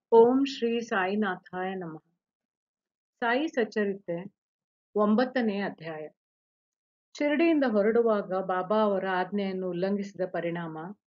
ಓಂ ಶ್ರೀ ಸಾಯಿನಾಥಾಯ ನಮಃ ಸಾಯಿ ಸಚ್ಚರಿತೆ ಒಂಬತ್ತನೇ ಅಧ್ಯಾಯ ಶಿರಡಿಯಿಂದ ಹೊರಡುವಾಗ ಬಾಬಾ ಅವರ ಆಜ್ಞೆಯನ್ನು ಉಲ್ಲಂಘಿಸಿದ ಪರಿಣಾಮ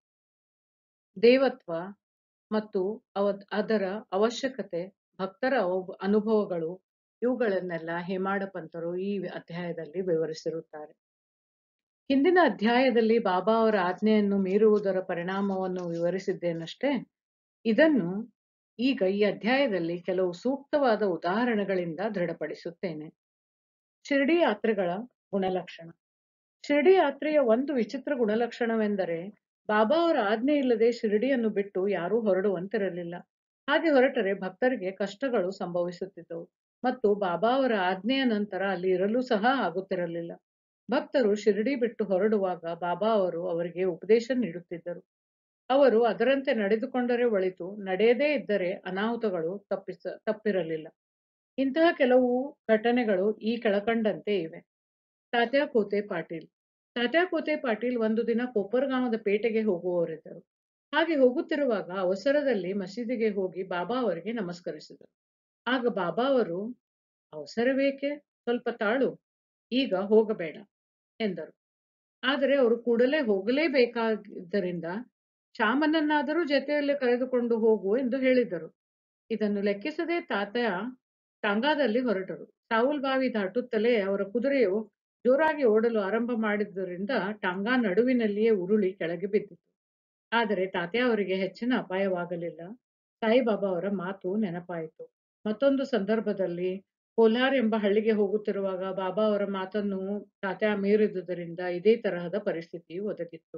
ದೇವತ್ವ ಮತ್ತು ಅವ ಅದರ ಅವಶ್ಯಕತೆ ಭಕ್ತರ ಅವ- ಅನುಭವಗಳು ಇವುಗಳನ್ನೆಲ್ಲ ಹೇಮಾಡ ಪಂತರು ಈ ಅಧ್ಯಾಯದಲ್ಲಿ ವಿವರಿಸಿರುತ್ತಾರೆ ಹಿಂದಿನ ಅಧ್ಯಾಯದಲ್ಲಿ ಬಾಬಾ ಅವರ ಆಜ್ಞೆಯನ್ನು ಮೀರುವುದರ ಪರಿಣಾಮವನ್ನು ವಿವರಿಸಿದ್ದೇನಷ್ಟೇ ಇದನ್ನು ಈಗ ಈ ಅಧ್ಯಾಯದಲ್ಲಿ ಕೆಲವು ಸೂಕ್ತವಾದ ಉದಾಹರಣೆಗಳಿಂದ ದೃಢಪಡಿಸುತ್ತೇನೆ ಶಿರ್ಡಿ ಯಾತ್ರೆಗಳ ಗುಣಲಕ್ಷಣ ಶಿರ್ಡಿ ಯಾತ್ರೆಯ ಒಂದು ವಿಚಿತ್ರ ಗುಣಲಕ್ಷಣವೆಂದರೆ ಬಾಬಾ ಅವರ ಆಜ್ಞೆ ಇಲ್ಲದೆ ಶಿರ್ಡಿಯನ್ನು ಬಿಟ್ಟು ಯಾರೂ ಹೊರಡುವಂತಿರಲಿಲ್ಲ ಹಾಗೆ ಹೊರಟರೆ ಭಕ್ತರಿಗೆ ಕಷ್ಟಗಳು ಸಂಭವಿಸುತ್ತಿದ್ದವು ಮತ್ತು ಬಾಬಾ ಅವರ ಆಜ್ಞೆಯ ನಂತರ ಅಲ್ಲಿ ಇರಲು ಸಹ ಆಗುತ್ತಿರಲಿಲ್ಲ ಭಕ್ತರು ಶಿರ್ಡಿ ಬಿಟ್ಟು ಹೊರಡುವಾಗ ಬಾಬಾ ಅವರು ಅವರಿಗೆ ಉಪದೇಶ ನೀಡುತ್ತಿದ್ದರು ಅವರು ಅದರಂತೆ ನಡೆದುಕೊಂಡರೆ ಒಳಿತು ನಡೆಯದೇ ಇದ್ದರೆ ಅನಾಹುತಗಳು ತಪ್ಪಿಸ ತಪ್ಪಿರಲಿಲ್ಲ ಇಂತಹ ಕೆಲವು ಘಟನೆಗಳು ಈ ಕೆಳಕಂಡಂತೆ ಇವೆ ತಾತ್ಯಾಕೋತೆ ಪಾಟೀಲ್ ತಾತ್ಯಾಕೋತೆ ಪಾಟೀಲ್ ಒಂದು ದಿನ ಕೊಪ್ಪರಗಾಂವದ ಪೇಟೆಗೆ ಹೋಗುವವರಿದ್ದರು ಹಾಗೆ ಹೋಗುತ್ತಿರುವಾಗ ಅವಸರದಲ್ಲಿ ಮಸೀದಿಗೆ ಹೋಗಿ ಬಾಬಾ ಅವರಿಗೆ ನಮಸ್ಕರಿಸಿದರು ಆಗ ಬಾಬಾ ಅವರು ಅವಸರವೇಕೆ ಸ್ವಲ್ಪ ತಾಳು ಈಗ ಹೋಗಬೇಡ ಎಂದರು ಆದರೆ ಅವರು ಕೂಡಲೇ ಹೋಗಲೇಬೇಕಾದ್ದರಿಂದ ಶ್ಯಾಮನನ್ನಾದರೂ ಜೊತೆಯಲ್ಲಿ ಕರೆದುಕೊಂಡು ಹೋಗು ಎಂದು ಹೇಳಿದರು ಇದನ್ನು ಲೆಕ್ಕಿಸದೆ ತಾತಯ್ಯ ಟಾಂಗಾದಲ್ಲಿ ಹೊರಟರು ಸಾವುಲ್ ಬಾವಿ ದಾಟುತ್ತಲೇ ಅವರ ಕುದುರೆಯು ಜೋರಾಗಿ ಓಡಲು ಆರಂಭ ಮಾಡಿದ್ದರಿಂದ ಟಾಂಗಾ ನಡುವಿನಲ್ಲಿಯೇ ಉರುಳಿ ಕೆಳಗೆ ಬಿದ್ದಿತು ಆದರೆ ತಾತ್ಯ ಅವರಿಗೆ ಹೆಚ್ಚಿನ ಅಪಾಯವಾಗಲಿಲ್ಲ ಸಾಯಿಬಾಬಾ ಅವರ ಮಾತು ನೆನಪಾಯಿತು ಮತ್ತೊಂದು ಸಂದರ್ಭದಲ್ಲಿ ಕೋಲಾರ್ ಎಂಬ ಹಳ್ಳಿಗೆ ಹೋಗುತ್ತಿರುವಾಗ ಬಾಬಾ ಅವರ ಮಾತನ್ನು ತಾತ್ಯ ಮೀರಿದುದರಿಂದ ಇದೇ ತರಹದ ಪರಿಸ್ಥಿತಿಯು ಒದಗಿತ್ತು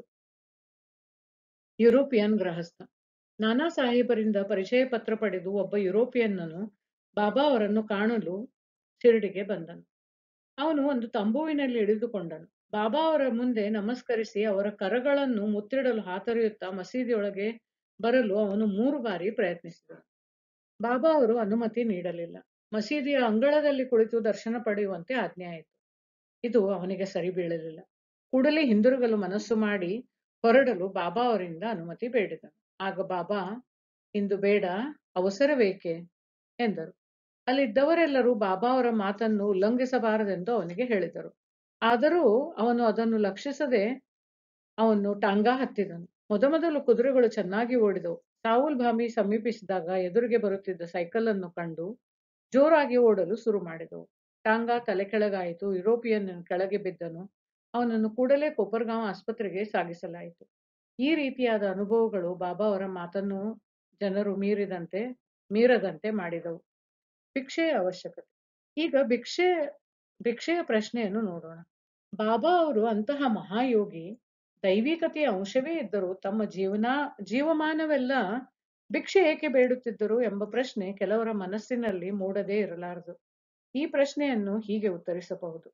ಯುರೋಪಿಯನ್ ಗೃಹಸ್ಥ ನಾನಾ ಸಾಹೇಬರಿಂದ ಪರಿಚಯ ಪತ್ರ ಪಡೆದು ಒಬ್ಬ ಯುರೋಪಿಯನ್ನನು ಬಾಬಾ ಅವರನ್ನು ಕಾಣಲು ಶಿರಡಿಗೆ ಬಂದನು ಅವನು ಒಂದು ತಂಬುವಿನಲ್ಲಿ ಇಳಿದುಕೊಂಡನು ಬಾಬಾ ಅವರ ಮುಂದೆ ನಮಸ್ಕರಿಸಿ ಅವರ ಕರಗಳನ್ನು ಮುತ್ತಿಡಲು ಹಾತೊರೆಯುತ್ತಾ ಮಸೀದಿಯೊಳಗೆ ಬರಲು ಅವನು ಮೂರು ಬಾರಿ ಪ್ರಯತ್ನಿಸಿದನು ಬಾಬಾ ಅವರು ಅನುಮತಿ ನೀಡಲಿಲ್ಲ ಮಸೀದಿಯ ಅಂಗಳದಲ್ಲಿ ಕುಳಿತು ದರ್ಶನ ಪಡೆಯುವಂತೆ ಆಜ್ಞೆ ಆಯಿತು ಇದು ಅವನಿಗೆ ಸರಿ ಬೀಳಲಿಲ್ಲ ಕೂಡಲೇ ಹಿಂದಿರುಗಲು ಮನಸ್ಸು ಮಾಡಿ ಹೊರಡಲು ಬಾಬಾ ಅವರಿಂದ ಅನುಮತಿ ಬೇಡಿದನು ಆಗ ಬಾಬಾ ಇಂದು ಬೇಡ ಅವಸರವೇಕೆ ಎಂದರು ಅಲ್ಲಿದ್ದವರೆಲ್ಲರೂ ಬಾಬಾ ಅವರ ಮಾತನ್ನು ಉಲ್ಲಂಘಿಸಬಾರದೆಂದು ಅವನಿಗೆ ಹೇಳಿದರು ಆದರೂ ಅವನು ಅದನ್ನು ಲಕ್ಷಿಸದೆ ಅವನು ಟಾಂಗಾ ಹತ್ತಿದನು ಮೊದಮೊದಲು ಕುದುರೆಗಳು ಚೆನ್ನಾಗಿ ಓಡಿದವು ಸಾವುಲ್ ಭಾಮಿ ಸಮೀಪಿಸಿದಾಗ ಎದುರಿಗೆ ಬರುತ್ತಿದ್ದ ಸೈಕಲ್ ಅನ್ನು ಕಂಡು ಜೋರಾಗಿ ಓಡಲು ಶುರು ಮಾಡಿದವು ಟಾಂಗಾ ತಲೆ ಕೆಳಗಾಯಿತು ಯುರೋಪಿಯನ್ ಕೆಳಗೆ ಬಿದ್ದನು ಅವನನ್ನು ಕೂಡಲೇ ಕೊಪ್ಪರ್ಗಾಂವ್ ಆಸ್ಪತ್ರೆಗೆ ಸಾಗಿಸಲಾಯಿತು ಈ ರೀತಿಯಾದ ಅನುಭವಗಳು ಬಾಬಾ ಅವರ ಮಾತನ್ನು ಜನರು ಮೀರಿದಂತೆ ಮೀರದಂತೆ ಮಾಡಿದವು ಭಿಕ್ಷೆಯ ಅವಶ್ಯಕತೆ ಈಗ ಭಿಕ್ಷೆ ಭಿಕ್ಷೆಯ ಪ್ರಶ್ನೆಯನ್ನು ನೋಡೋಣ ಬಾಬಾ ಅವರು ಅಂತಹ ಮಹಾಯೋಗಿ ದೈವಿಕತೆಯ ಅಂಶವೇ ಇದ್ದರೂ ತಮ್ಮ ಜೀವನ ಜೀವಮಾನವೆಲ್ಲ ಭಿಕ್ಷೆ ಏಕೆ ಬೇಡುತ್ತಿದ್ದರು ಎಂಬ ಪ್ರಶ್ನೆ ಕೆಲವರ ಮನಸ್ಸಿನಲ್ಲಿ ಮೂಡದೇ ಇರಲಾರದು ಈ ಪ್ರಶ್ನೆಯನ್ನು ಹೀಗೆ ಉತ್ತರಿಸಬಹುದು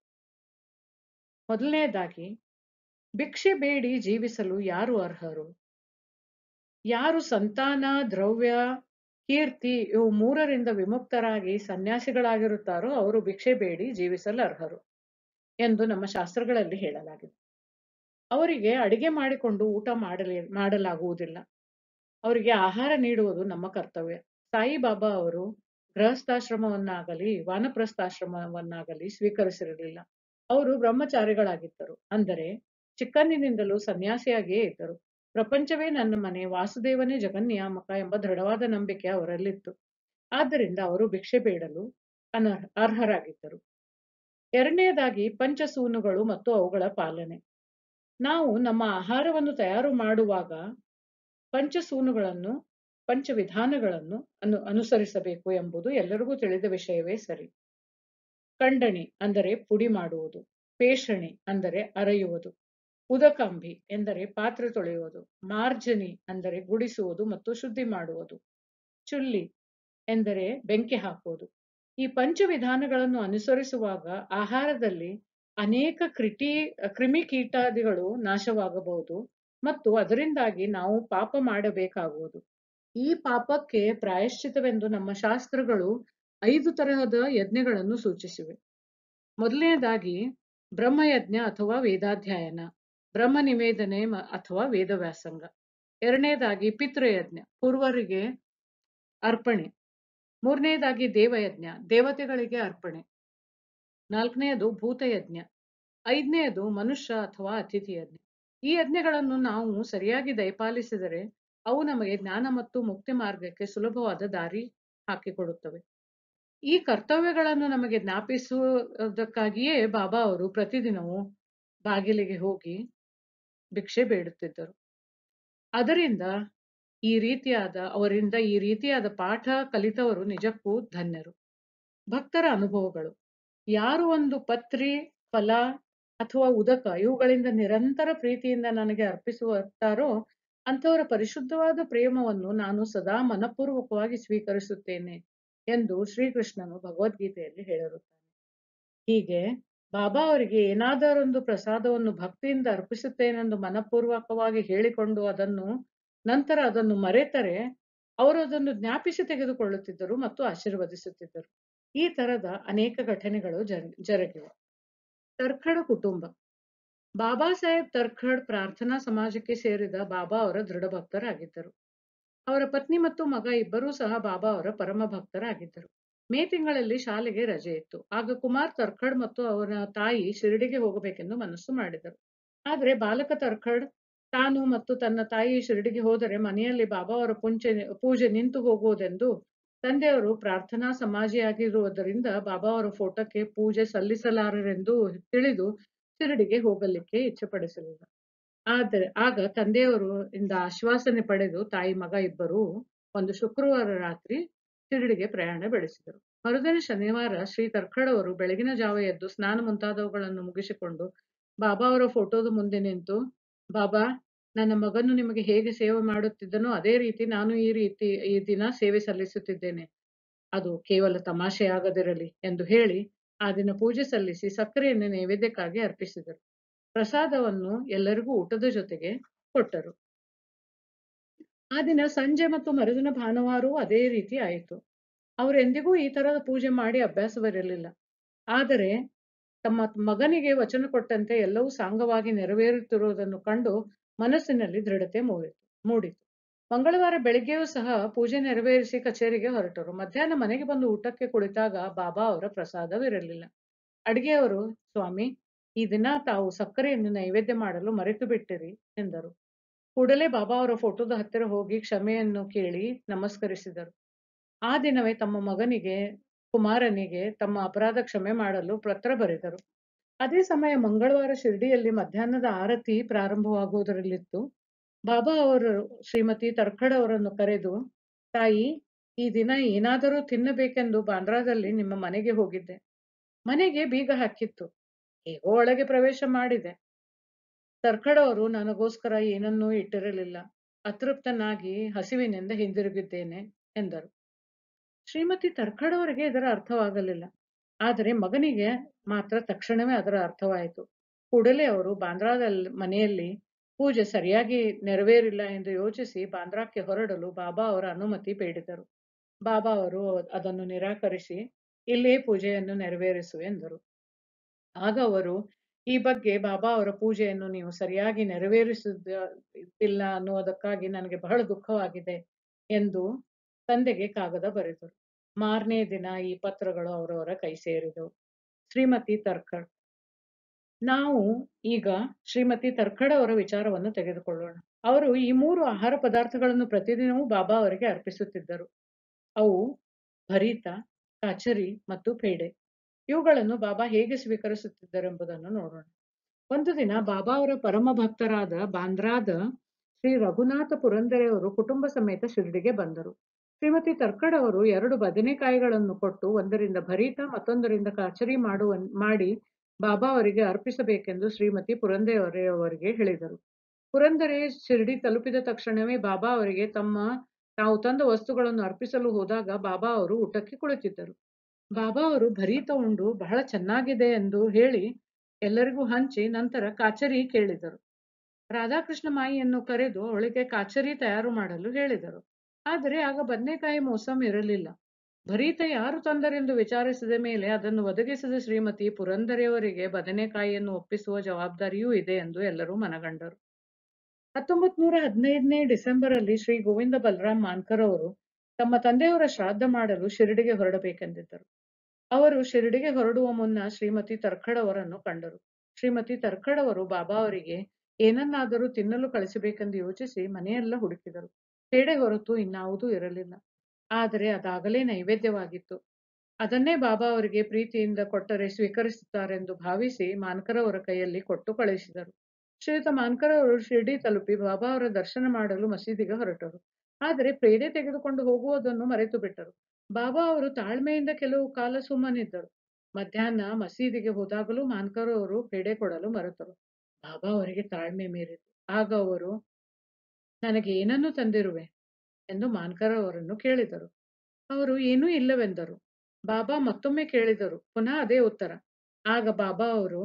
ಮೊದಲನೆಯದಾಗಿ ಭಿಕ್ಷೆ ಬೇಡಿ ಜೀವಿಸಲು ಯಾರು ಅರ್ಹರು ಯಾರು ಸಂತಾನ ದ್ರವ್ಯ ಕೀರ್ತಿ ಇವು ಮೂರರಿಂದ ವಿಮುಕ್ತರಾಗಿ ಸನ್ಯಾಸಿಗಳಾಗಿರುತ್ತಾರೋ ಅವರು ಭಿಕ್ಷೆ ಬೇಡಿ ಜೀವಿಸಲು ಅರ್ಹರು ಎಂದು ನಮ್ಮ ಶಾಸ್ತ್ರಗಳಲ್ಲಿ ಹೇಳಲಾಗಿದೆ ಅವರಿಗೆ ಅಡಿಗೆ ಮಾಡಿಕೊಂಡು ಊಟ ಮಾಡಲಿ ಮಾಡಲಾಗುವುದಿಲ್ಲ ಅವರಿಗೆ ಆಹಾರ ನೀಡುವುದು ನಮ್ಮ ಕರ್ತವ್ಯ ಸಾಯಿಬಾಬಾ ಅವರು ಗೃಹಸ್ಥಾಶ್ರಮವನ್ನಾಗಲಿ ವಾನಪ್ರಸ್ಥಾಶ್ರಮವನ್ನಾಗಲಿ ಸ್ವೀಕರಿಸಿರಲಿಲ್ಲ ಅವರು ಬ್ರಹ್ಮಚಾರಿಗಳಾಗಿದ್ದರು ಅಂದರೆ ಚಿಕ್ಕಂದಿನಿಂದಲೂ ಸನ್ಯಾಸಿಯಾಗಿಯೇ ಇದ್ದರು ಪ್ರಪಂಚವೇ ನನ್ನ ಮನೆ ವಾಸುದೇವನೇ ಜಗನ್ನಿಯಾಮಕ ಎಂಬ ದೃಢವಾದ ನಂಬಿಕೆ ಅವರಲ್ಲಿತ್ತು ಆದ್ದರಿಂದ ಅವರು ಭಿಕ್ಷೆ ಬೇಡಲು ಅನರ್ಹ ಅರ್ಹರಾಗಿದ್ದರು ಎರಡನೆಯದಾಗಿ ಪಂಚಸೂನುಗಳು ಮತ್ತು ಅವುಗಳ ಪಾಲನೆ ನಾವು ನಮ್ಮ ಆಹಾರವನ್ನು ತಯಾರು ಮಾಡುವಾಗ ಪಂಚಸೂನುಗಳನ್ನು ಪಂಚವಿಧಾನಗಳನ್ನು ಅನು ಅನುಸರಿಸಬೇಕು ಎಂಬುದು ಎಲ್ಲರಿಗೂ ತಿಳಿದ ವಿಷಯವೇ ಸರಿ ಕಂಡಣಿ ಅಂದರೆ ಪುಡಿ ಮಾಡುವುದು ಪೇಷಣಿ ಅಂದರೆ ಅರೆಯುವುದು ಉದಕಂಬಿ ಎಂದರೆ ಪಾತ್ರೆ ತೊಳೆಯುವುದು ಮಾರ್ಜನಿ ಅಂದರೆ ಗುಡಿಸುವುದು ಮತ್ತು ಶುದ್ಧಿ ಮಾಡುವುದು ಚುಲ್ಲಿ ಎಂದರೆ ಬೆಂಕಿ ಹಾಕುವುದು ಈ ಪಂಚವಿಧಾನಗಳನ್ನು ಅನುಸರಿಸುವಾಗ ಆಹಾರದಲ್ಲಿ ಅನೇಕ ಕ್ರಿಟಿ ಕ್ರಿಮಿಕೀಟಾದಿಗಳು ನಾಶವಾಗಬಹುದು ಮತ್ತು ಅದರಿಂದಾಗಿ ನಾವು ಪಾಪ ಮಾಡಬೇಕಾಗುವುದು ಈ ಪಾಪಕ್ಕೆ ಪ್ರಾಯಶ್ಚಿತವೆಂದು ನಮ್ಮ ಶಾಸ್ತ್ರಗಳು ಐದು ತರಹದ ಯಜ್ಞಗಳನ್ನು ಸೂಚಿಸಿವೆ ಮೊದಲನೆಯದಾಗಿ ಬ್ರಹ್ಮಯಜ್ಞ ಅಥವಾ ವೇದಾಧ್ಯಯನ ಬ್ರಹ್ಮ ನಿವೇದನೆ ಮ- ಅಥವಾ ವೇದ ವ್ಯಾಸಂಗ ಎರಡನೇದಾಗಿ ಪಿತೃಯಜ್ಞ ಪೂರ್ವರಿಗೆ ಅರ್ಪಣೆ ಮೂರನೆಯದಾಗಿ ದೇವಯಜ್ಞ ದೇವತೆಗಳಿಗೆ ಅರ್ಪಣೆ ನಾಲ್ಕನೆಯದು ಭೂತಯಜ್ಞ ಐದನೆಯದು ಮನುಷ್ಯ ಅಥವಾ ಅತಿಥಿ ಯಜ್ಞ ಈ ಯಜ್ಞಗಳನ್ನು ನಾವು ಸರಿಯಾಗಿ ದಯಪಾಲಿಸಿದರೆ ಅವು ನಮಗೆ ಜ್ಞಾನ ಮತ್ತು ಮುಕ್ತಿ ಮಾರ್ಗಕ್ಕೆ ಸುಲಭವಾದ ದಾರಿ ಹಾಕಿಕೊಡುತ್ತವೆ ಈ ಕರ್ತವ್ಯಗಳನ್ನು ನಮಗೆ ಜ್ಞಾಪಿಸುವುದಕ್ಕಾಗಿಯೇ ಬಾಬಾ ಅವರು ಪ್ರತಿದಿನವೂ ಬಾಗಿಲಿಗೆ ಹೋಗಿ ಭಿಕ್ಷೆ ಬೇಡುತ್ತಿದ್ದರು ಅದರಿಂದ ಈ ರೀತಿಯಾದ ಅವರಿಂದ ಈ ರೀತಿಯಾದ ಪಾಠ ಕಲಿತವರು ನಿಜಕ್ಕೂ ಧನ್ಯರು ಭಕ್ತರ ಅನುಭವಗಳು ಯಾರು ಒಂದು ಪತ್ರಿ ಫಲ ಅಥವಾ ಉದಕ ಇವುಗಳಿಂದ ನಿರಂತರ ಪ್ರೀತಿಯಿಂದ ನನಗೆ ಅರ್ಪಿಸುತ್ತಾರೋ ಅಂಥವರ ಪರಿಶುದ್ಧವಾದ ಪ್ರೇಮವನ್ನು ನಾನು ಸದಾ ಮನಪೂರ್ವಕವಾಗಿ ಸ್ವೀಕರಿಸುತ್ತೇನೆ ಎಂದು ಶ್ರೀಕೃಷ್ಣನು ಭಗವದ್ಗೀತೆಯಲ್ಲಿ ಹೇಳಿರುತ್ತಾನೆ ಹೀಗೆ ಬಾಬಾ ಅವರಿಗೆ ಏನಾದರೊಂದು ಪ್ರಸಾದವನ್ನು ಭಕ್ತಿಯಿಂದ ಅರ್ಪಿಸುತ್ತೇನೆಂದು ಮನಪೂರ್ವಕವಾಗಿ ಹೇಳಿಕೊಂಡು ಅದನ್ನು ನಂತರ ಅದನ್ನು ಮರೆತರೆ ಅವರು ಅದನ್ನು ಜ್ಞಾಪಿಸಿ ತೆಗೆದುಕೊಳ್ಳುತ್ತಿದ್ದರು ಮತ್ತು ಆಶೀರ್ವದಿಸುತ್ತಿದ್ದರು ಈ ತರದ ಅನೇಕ ಘಟನೆಗಳು ಜರ್ ಜರುಗಿವೆ ತರ್ಖಡ ಕುಟುಂಬ ಬಾಬಾ ಸಾಹೇಬ್ ತರ್ಖಡ್ ಪ್ರಾರ್ಥನಾ ಸಮಾಜಕ್ಕೆ ಸೇರಿದ ಬಾಬಾ ಅವರ ದೃಢ ಭಕ್ತರಾಗಿದ್ದರು ಅವರ ಪತ್ನಿ ಮತ್ತು ಮಗ ಇಬ್ಬರೂ ಸಹ ಬಾಬಾ ಅವರ ಪರಮ ಭಕ್ತರಾಗಿದ್ದರು ಮೇ ತಿಂಗಳಲ್ಲಿ ಶಾಲೆಗೆ ರಜೆ ಇತ್ತು ಆಗ ಕುಮಾರ್ ತರ್ಖಡ್ ಮತ್ತು ಅವನ ತಾಯಿ ಶಿರಡಿಗೆ ಹೋಗಬೇಕೆಂದು ಮನಸ್ಸು ಮಾಡಿದರು ಆದರೆ ಬಾಲಕ ತರ್ಖಡ್ ತಾನು ಮತ್ತು ತನ್ನ ತಾಯಿ ಶಿರಡಿಗೆ ಹೋದರೆ ಮನೆಯಲ್ಲಿ ಬಾಬಾ ಅವರ ಪೂಜೆ ಪೂಜೆ ನಿಂತು ಹೋಗುವುದೆಂದು ತಂದೆಯವರು ಪ್ರಾರ್ಥನಾ ಸಮಾಜಿಯಾಗಿರುವುದರಿಂದ ಬಾಬಾ ಅವರ ಫೋಟೋಕ್ಕೆ ಪೂಜೆ ಸಲ್ಲಿಸಲಾರರೆಂದು ತಿಳಿದು ಶಿರಡಿಗೆ ಹೋಗಲಿಕ್ಕೆ ಇಚ್ಛೆಪಡಿಸಲಿಲ್ಲ ಆದರೆ ಆಗ ತಂದೆಯವರು ಇಂದ ಆಶ್ವಾಸನೆ ಪಡೆದು ತಾಯಿ ಮಗ ಇಬ್ಬರು ಒಂದು ಶುಕ್ರವಾರ ರಾತ್ರಿ ಶಿರಡಿಗೆ ಪ್ರಯಾಣ ಬೆಳೆಸಿದರು ಮರುದಿನ ಶನಿವಾರ ಶ್ರೀ ತರ್ಖಡ್ ಅವರು ಬೆಳಗಿನ ಜಾವ ಎದ್ದು ಸ್ನಾನ ಮುಂತಾದವುಗಳನ್ನು ಮುಗಿಸಿಕೊಂಡು ಬಾಬಾ ಅವರ ಫೋಟೋದ ಮುಂದೆ ನಿಂತು ಬಾಬಾ ನನ್ನ ಮಗನು ನಿಮಗೆ ಹೇಗೆ ಸೇವೆ ಮಾಡುತ್ತಿದ್ದನೋ ಅದೇ ರೀತಿ ನಾನು ಈ ರೀತಿ ಈ ದಿನ ಸೇವೆ ಸಲ್ಲಿಸುತ್ತಿದ್ದೇನೆ ಅದು ಕೇವಲ ತಮಾಷೆಯಾಗದಿರಲಿ ಎಂದು ಹೇಳಿ ಆ ದಿನ ಪೂಜೆ ಸಲ್ಲಿಸಿ ಸಕ್ಕರೆಯನ್ನು ನೈವೇದ್ಯಕ್ಕಾಗಿ ಅರ್ಪಿಸಿದರು ಪ್ರಸಾದವನ್ನು ಎಲ್ಲರಿಗೂ ಊಟದ ಜೊತೆಗೆ ಕೊಟ್ಟರು ಆ ದಿನ ಸಂಜೆ ಮತ್ತು ಮರುದಿನ ಭಾನುವಾರವೂ ಅದೇ ರೀತಿ ಆಯಿತು ಅವರೆಂದಿಗೂ ಈ ತರದ ಪೂಜೆ ಮಾಡಿ ಅಭ್ಯಾಸವಿರಲಿಲ್ಲ ಆದರೆ ತಮ್ಮ ಮಗನಿಗೆ ವಚನ ಕೊಟ್ಟಂತೆ ಎಲ್ಲವೂ ಸಾಂಗವಾಗಿ ನೆರವೇರುತ್ತಿರುವುದನ್ನು ಕಂಡು ಮನಸ್ಸಿನಲ್ಲಿ ದೃಢತೆ ಮೂಡಿತು ಮೂಡಿತು ಮಂಗಳವಾರ ಬೆಳಿಗ್ಗೆಯೂ ಸಹ ಪೂಜೆ ನೆರವೇರಿಸಿ ಕಚೇರಿಗೆ ಹೊರಟರು ಮಧ್ಯಾಹ್ನ ಮನೆಗೆ ಬಂದು ಊಟಕ್ಕೆ ಕುಳಿತಾಗ ಬಾಬಾ ಅವರ ಪ್ರಸಾದವಿರಲಿಲ್ಲ ಅಡಿಗೆಯವರು ಸ್ವಾಮಿ ಈ ದಿನ ತಾವು ಸಕ್ಕರೆಯನ್ನು ನೈವೇದ್ಯ ಮಾಡಲು ಮರೆತು ಬಿಟ್ಟಿರಿ ಎಂದರು ಕೂಡಲೇ ಬಾಬಾ ಅವರ ಫೋಟೋದ ಹತ್ತಿರ ಹೋಗಿ ಕ್ಷಮೆಯನ್ನು ಕೇಳಿ ನಮಸ್ಕರಿಸಿದರು ಆ ದಿನವೇ ತಮ್ಮ ಮಗನಿಗೆ ಕುಮಾರನಿಗೆ ತಮ್ಮ ಅಪರಾಧ ಕ್ಷಮೆ ಮಾಡಲು ಪತ್ರ ಬರೆದರು ಅದೇ ಸಮಯ ಮಂಗಳವಾರ ಶಿರ್ಡಿಯಲ್ಲಿ ಮಧ್ಯಾಹ್ನದ ಆರತಿ ಪ್ರಾರಂಭವಾಗುವುದರಲ್ಲಿತ್ತು ಬಾಬಾ ಅವರು ಶ್ರೀಮತಿ ತರ್ಖಡ್ ಅವರನ್ನು ಕರೆದು ತಾಯಿ ಈ ದಿನ ಏನಾದರೂ ತಿನ್ನಬೇಕೆಂದು ಬಾಂದ್ರಾದಲ್ಲಿ ನಿಮ್ಮ ಮನೆಗೆ ಹೋಗಿದ್ದೆ ಮನೆಗೆ ಬೀಗ ಹಾಕಿತ್ತು ಹೇಗೋ ಒಳಗೆ ಪ್ರವೇಶ ಮಾಡಿದೆ ತರ್ಖಡ್ ಅವರು ನನಗೋಸ್ಕರ ಏನನ್ನೂ ಇಟ್ಟಿರಲಿಲ್ಲ ಅತೃಪ್ತನಾಗಿ ಹಸಿವಿನಿಂದ ಹಿಂದಿರುಗಿದ್ದೇನೆ ಎಂದರು ಶ್ರೀಮತಿ ತರ್ಖಡ್ ಅವರಿಗೆ ಇದರ ಅರ್ಥವಾಗಲಿಲ್ಲ ಆದರೆ ಮಗನಿಗೆ ಮಾತ್ರ ತಕ್ಷಣವೇ ಅದರ ಅರ್ಥವಾಯಿತು ಕೂಡಲೇ ಅವರು ಬಾಂದ್ರಾದಲ್ಲಿ ಮನೆಯಲ್ಲಿ ಪೂಜೆ ಸರಿಯಾಗಿ ನೆರವೇರಿಲ್ಲ ಎಂದು ಯೋಚಿಸಿ ಬಾಂದ್ರಾಕ್ಕೆ ಹೊರಡಲು ಬಾಬಾ ಅವರ ಅನುಮತಿ ಬೇಡಿದರು ಬಾಬಾ ಅವರು ಅದನ್ನು ನಿರಾಕರಿಸಿ ಇಲ್ಲೇ ಪೂಜೆಯನ್ನು ನೆರವೇರಿಸು ಎಂದರು ಆಗ ಅವರು ಈ ಬಗ್ಗೆ ಬಾಬಾ ಅವರ ಪೂಜೆಯನ್ನು ನೀವು ಸರಿಯಾಗಿ ನೆರವೇರಿಸುತ್ತಿಲ್ಲ ಅನ್ನುವುದಕ್ಕಾಗಿ ನನಗೆ ಬಹಳ ದುಃಖವಾಗಿದೆ ಎಂದು ತಂದೆಗೆ ಕಾಗದ ಬರೆದರು ಮಾರನೇ ದಿನ ಈ ಪತ್ರಗಳು ಅವರವರ ಕೈ ಸೇರಿದವು ಶ್ರೀಮತಿ ತರ್ಕಡ್ ನಾವು ಈಗ ಶ್ರೀಮತಿ ತರ್ಕಡ್ ಅವರ ವಿಚಾರವನ್ನು ತೆಗೆದುಕೊಳ್ಳೋಣ ಅವರು ಈ ಮೂರು ಆಹಾರ ಪದಾರ್ಥಗಳನ್ನು ಪ್ರತಿದಿನವೂ ಬಾಬಾ ಅವರಿಗೆ ಅರ್ಪಿಸುತ್ತಿದ್ದರು ಅವು ಭರಿತ ಕಾಚರಿ ಮತ್ತು ಪೇಡೆ ಇವುಗಳನ್ನು ಬಾಬಾ ಹೇಗೆ ಸ್ವೀಕರಿಸುತ್ತಿದ್ದರೆಂಬುದನ್ನು ನೋಡೋಣ ಒಂದು ದಿನ ಬಾಬಾ ಅವರ ಪರಮ ಭಕ್ತರಾದ ಬಾಂದ್ರಾದ ಶ್ರೀ ರಘುನಾಥ ಪುರಂದರೆಯವರು ಕುಟುಂಬ ಸಮೇತ ಶಿರಡಿಗೆ ಬಂದರು ಶ್ರೀಮತಿ ತರ್ಕಡ್ ಅವರು ಎರಡು ಬದನೆಕಾಯಿಗಳನ್ನು ಕೊಟ್ಟು ಒಂದರಿಂದ ಭರಿತ ಮತ್ತೊಂದರಿಂದ ಕಾಚರಿ ಮಾಡುವ ಮಾಡಿ ಬಾಬಾ ಅವರಿಗೆ ಅರ್ಪಿಸಬೇಕೆಂದು ಶ್ರೀಮತಿ ಪುರಂದರೆಯವರಿಗೆ ಹೇಳಿದರು ಪುರಂದರೆ ಶಿರಡಿ ತಲುಪಿದ ತಕ್ಷಣವೇ ಬಾಬಾ ಅವರಿಗೆ ತಮ್ಮ ತಾವು ತಂದ ವಸ್ತುಗಳನ್ನು ಅರ್ಪಿಸಲು ಹೋದಾಗ ಬಾಬಾ ಅವರು ಊಟಕ್ಕೆ ಕುಳಿತಿದ್ದರು ಬಾಬಾ ಅವರು ಭರೀತ ಉಂಡು ಬಹಳ ಚೆನ್ನಾಗಿದೆ ಎಂದು ಹೇಳಿ ಎಲ್ಲರಿಗೂ ಹಂಚಿ ನಂತರ ಕಾಚರಿ ಕೇಳಿದರು ರಾಧಾಕೃಷ್ಣ ಮಾಯಿಯನ್ನು ಕರೆದು ಅವಳಿಗೆ ಕಾಚರಿ ತಯಾರು ಮಾಡಲು ಹೇಳಿದರು ಆದರೆ ಆಗ ಬದನೆಕಾಯಿ ಮೋಸಂ ಇರಲಿಲ್ಲ ಭರೀತ ಯಾರು ತಂದರೆಂದು ವಿಚಾರಿಸಿದ ಮೇಲೆ ಅದನ್ನು ಒದಗಿಸಿದ ಶ್ರೀಮತಿ ಪುರಂದರೆಯವರಿಗೆ ಬದನೆಕಾಯಿಯನ್ನು ಒಪ್ಪಿಸುವ ಜವಾಬ್ದಾರಿಯೂ ಇದೆ ಎಂದು ಎಲ್ಲರೂ ಮನಗಂಡರು ಹತ್ತೊಂಬತ್ ನೂರ ಹದಿನೈದನೇ ಡಿಸೆಂಬರ್ ಅಲ್ಲಿ ಶ್ರೀ ಗೋವಿಂದ ಬಲರಾಮ್ ಮಾನ್ಕರ್ ಅವರು ತಮ್ಮ ತಂದೆಯವರ ಶ್ರಾದ್ದ ಮಾಡಲು ಶಿರಡಿಗೆ ಹೊರಡಬೇಕೆಂದಿದ್ದರು ಅವರು ಶಿರಡಿಗೆ ಹೊರಡುವ ಮುನ್ನ ಶ್ರೀಮತಿ ತರ್ಖಡ್ ಅವರನ್ನು ಕಂಡರು ಶ್ರೀಮತಿ ತರ್ಖಡ್ ಅವರು ಬಾಬಾ ಅವರಿಗೆ ಏನನ್ನಾದರೂ ತಿನ್ನಲು ಕಳಿಸಬೇಕೆಂದು ಯೋಚಿಸಿ ಮನೆಯೆಲ್ಲ ಹುಡುಕಿದರು ಪೇಡೆ ಹೊರತು ಇನ್ನಾವುದೂ ಇರಲಿಲ್ಲ ಆದರೆ ಅದಾಗಲೇ ನೈವೇದ್ಯವಾಗಿತ್ತು ಅದನ್ನೇ ಬಾಬಾ ಅವರಿಗೆ ಪ್ರೀತಿಯಿಂದ ಕೊಟ್ಟರೆ ಸ್ವೀಕರಿಸುತ್ತಾರೆಂದು ಭಾವಿಸಿ ಮಾನ್ಕರ್ ಅವರ ಕೈಯಲ್ಲಿ ಕೊಟ್ಟು ಕಳುಹಿಸಿದರು ಶ್ರೀಯುತ ಮಾನ್ಕರ್ ಅವರು ಶಿರ್ಡಿ ತಲುಪಿ ಬಾಬಾ ಅವರ ದರ್ಶನ ಮಾಡಲು ಮಸೀದಿಗೆ ಹೊರಟರು ಆದರೆ ಪೇಡೆ ತೆಗೆದುಕೊಂಡು ಹೋಗುವುದನ್ನು ಮರೆತು ಬಿಟ್ಟರು ಬಾಬಾ ಅವರು ತಾಳ್ಮೆಯಿಂದ ಕೆಲವು ಕಾಲ ಸುಮ್ಮನಿದ್ದರು ಮಧ್ಯಾಹ್ನ ಮಸೀದಿಗೆ ಹೋದಾಗಲೂ ಮಾನ್ಕರ್ ಅವರು ಪೇಡೆ ಕೊಡಲು ಮರೆತರು ಬಾಬಾ ಅವರಿಗೆ ತಾಳ್ಮೆ ಮೀರಿತು ಆಗ ಅವರು ನನಗೆ ಏನನ್ನು ತಂದಿರುವೆ ಎಂದು ಮಾನ್ಕರ್ ಅವರನ್ನು ಕೇಳಿದರು ಅವರು ಏನೂ ಇಲ್ಲವೆಂದರು ಬಾಬಾ ಮತ್ತೊಮ್ಮೆ ಕೇಳಿದರು ಪುನಃ ಅದೇ ಉತ್ತರ ಆಗ ಬಾಬಾ ಅವರು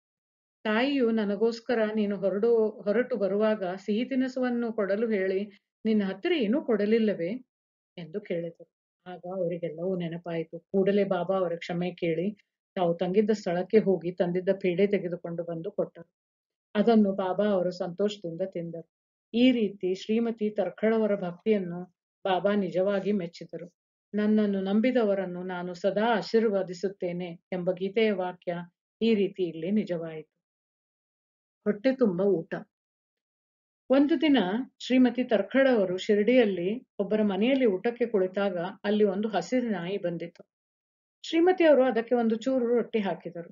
ತಾಯಿಯು ನನಗೋಸ್ಕರ ನೀನು ಹೊರಡು ಹೊರಟು ಬರುವಾಗ ಸಿಹಿ ತಿನಿಸುವನ್ನು ಕೊಡಲು ಹೇಳಿ ನಿನ್ನ ಹತ್ತಿರ ಏನೂ ಕೊಡಲಿಲ್ಲವೇ ಎಂದು ಕೇಳಿದರು ಆಗ ಅವರಿಗೆಲ್ಲವೂ ನೆನಪಾಯಿತು ಕೂಡಲೇ ಬಾಬಾ ಅವರ ಕ್ಷಮೆ ಕೇಳಿ ತಾವು ತಂಗಿದ್ದ ಸ್ಥಳಕ್ಕೆ ಹೋಗಿ ತಂದಿದ್ದ ಪೇಡೆ ತೆಗೆದುಕೊಂಡು ಬಂದು ಕೊಟ್ಟರು ಅದನ್ನು ಬಾಬಾ ಅವರು ಸಂತೋಷದಿಂದ ತಿಂದರು ಈ ರೀತಿ ಶ್ರೀಮತಿ ತರ್ಖಡವರ ಭಕ್ತಿಯನ್ನು ಬಾಬಾ ನಿಜವಾಗಿ ಮೆಚ್ಚಿದರು ನನ್ನನ್ನು ನಂಬಿದವರನ್ನು ನಾನು ಸದಾ ಆಶೀರ್ವದಿಸುತ್ತೇನೆ ಎಂಬ ಗೀತೆಯ ವಾಕ್ಯ ಈ ರೀತಿ ಇಲ್ಲಿ ನಿಜವಾಯಿತು ಹೊಟ್ಟೆ ತುಂಬ ಊಟ ಒಂದು ದಿನ ಶ್ರೀಮತಿ ತರ್ಖಡ್ ಅವರು ಶಿರಡಿಯಲ್ಲಿ ಒಬ್ಬರ ಮನೆಯಲ್ಲಿ ಊಟಕ್ಕೆ ಕುಳಿತಾಗ ಅಲ್ಲಿ ಒಂದು ಹಸಿರು ನಾಯಿ ಬಂದಿತ್ತು ಶ್ರೀಮತಿ ಅವರು ಅದಕ್ಕೆ ಒಂದು ಚೂರು ರೊಟ್ಟಿ ಹಾಕಿದರು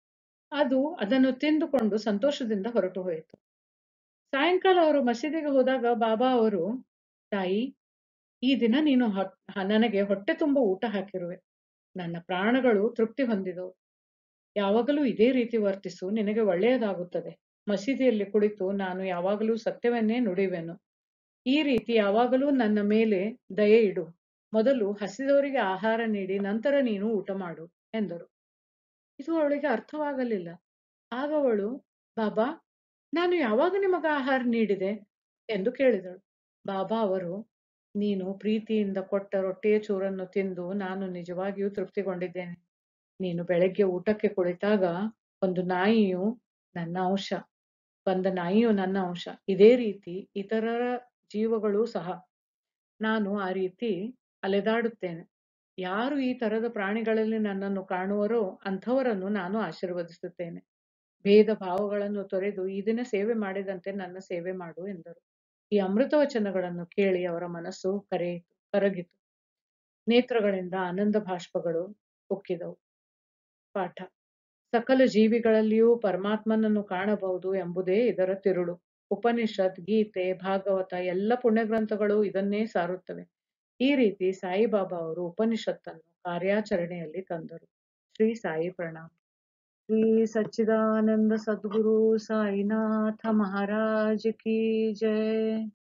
ಅದು ಅದನ್ನು ತಿಂದುಕೊಂಡು ಸಂತೋಷದಿಂದ ಹೊರಟು ಹೋಯಿತು ಸಾಯಂಕಾಲ ಅವರು ಮಸೀದಿಗೆ ಹೋದಾಗ ಬಾಬಾ ಅವರು ತಾಯಿ ಈ ದಿನ ನೀನು ಹೊಟ್ ನನಗೆ ಹೊಟ್ಟೆ ತುಂಬ ಊಟ ಹಾಕಿರುವೆ ನನ್ನ ಪ್ರಾಣಗಳು ತೃಪ್ತಿ ಹೊಂದಿದವು ಯಾವಾಗಲೂ ಇದೇ ರೀತಿ ವರ್ತಿಸು ನಿನಗೆ ಒಳ್ಳೆಯದಾಗುತ್ತದೆ ಮಸೀದಿಯಲ್ಲಿ ಕುಳಿತು ನಾನು ಯಾವಾಗಲೂ ಸತ್ಯವನ್ನೇ ನುಡಿವೆನು ಈ ರೀತಿ ಯಾವಾಗಲೂ ನನ್ನ ಮೇಲೆ ದಯೆ ಇಡು ಮೊದಲು ಹಸಿದವರಿಗೆ ಆಹಾರ ನೀಡಿ ನಂತರ ನೀನು ಊಟ ಮಾಡು ಎಂದರು ಇದು ಅವಳಿಗೆ ಅರ್ಥವಾಗಲಿಲ್ಲ ಆಗ ಅವಳು ಬಾಬಾ ನಾನು ಯಾವಾಗ ನಿಮಗ ಆಹಾರ ನೀಡಿದೆ ಎಂದು ಕೇಳಿದಳು ಬಾಬಾ ಅವರು ನೀನು ಪ್ರೀತಿಯಿಂದ ಕೊಟ್ಟ ರೊಟ್ಟಿಯ ಚೂರನ್ನು ತಿಂದು ನಾನು ನಿಜವಾಗಿಯೂ ತೃಪ್ತಿಗೊಂಡಿದ್ದೇನೆ ನೀನು ಬೆಳಗ್ಗೆ ಊಟಕ್ಕೆ ಕುಳಿತಾಗ ಒಂದು ನಾಯಿಯು ನನ್ನ ಅಂಶ ಬಂದ ನಾಯಿಯು ನನ್ನ ಅಂಶ ಇದೇ ರೀತಿ ಇತರರ ಜೀವಗಳು ಸಹ ನಾನು ಆ ರೀತಿ ಅಲೆದಾಡುತ್ತೇನೆ ಯಾರು ಈ ತರದ ಪ್ರಾಣಿಗಳಲ್ಲಿ ನನ್ನನ್ನು ಕಾಣುವರೋ ಅಂಥವರನ್ನು ನಾನು ಆಶೀರ್ವದಿಸುತ್ತೇನೆ ಭೇದ ಭಾವಗಳನ್ನು ತೊರೆದು ಈ ದಿನ ಸೇವೆ ಮಾಡಿದಂತೆ ನನ್ನ ಸೇವೆ ಮಾಡು ಎಂದರು ಈ ಅಮೃತ ವಚನಗಳನ್ನು ಕೇಳಿ ಅವರ ಮನಸ್ಸು ಕರೆಯಿತು ಕರಗಿತು ನೇತ್ರಗಳಿಂದ ಆನಂದ ಭಾಷ್ಪಗಳು ಉಕ್ಕಿದವು ಪಾಠ ಸಕಲ ಜೀವಿಗಳಲ್ಲಿಯೂ ಪರಮಾತ್ಮನನ್ನು ಕಾಣಬಹುದು ಎಂಬುದೇ ಇದರ ತಿರುಳು ಉಪನಿಷತ್ ಗೀತೆ ಭಾಗವತ ಎಲ್ಲ ಪುಣ್ಯಗ್ರಂಥಗಳು ಇದನ್ನೇ ಸಾರುತ್ತವೆ ಈ ರೀತಿ ಸಾಯಿಬಾಬಾ ಅವರು ಉಪನಿಷತ್ತನ್ನು ಕಾರ್ಯಾಚರಣೆಯಲ್ಲಿ ತಂದರು ಶ್ರೀ ಸಾಯಿ ಪ್ರಣಾಮ್ ಶ್ರೀ ಸಚ್ಚಿದಾನಂದ ಸದ್ಗುರು ಸಾಯಿನಾಥ ಮಹಾರಾಜ್ ಕಿ ಜಯ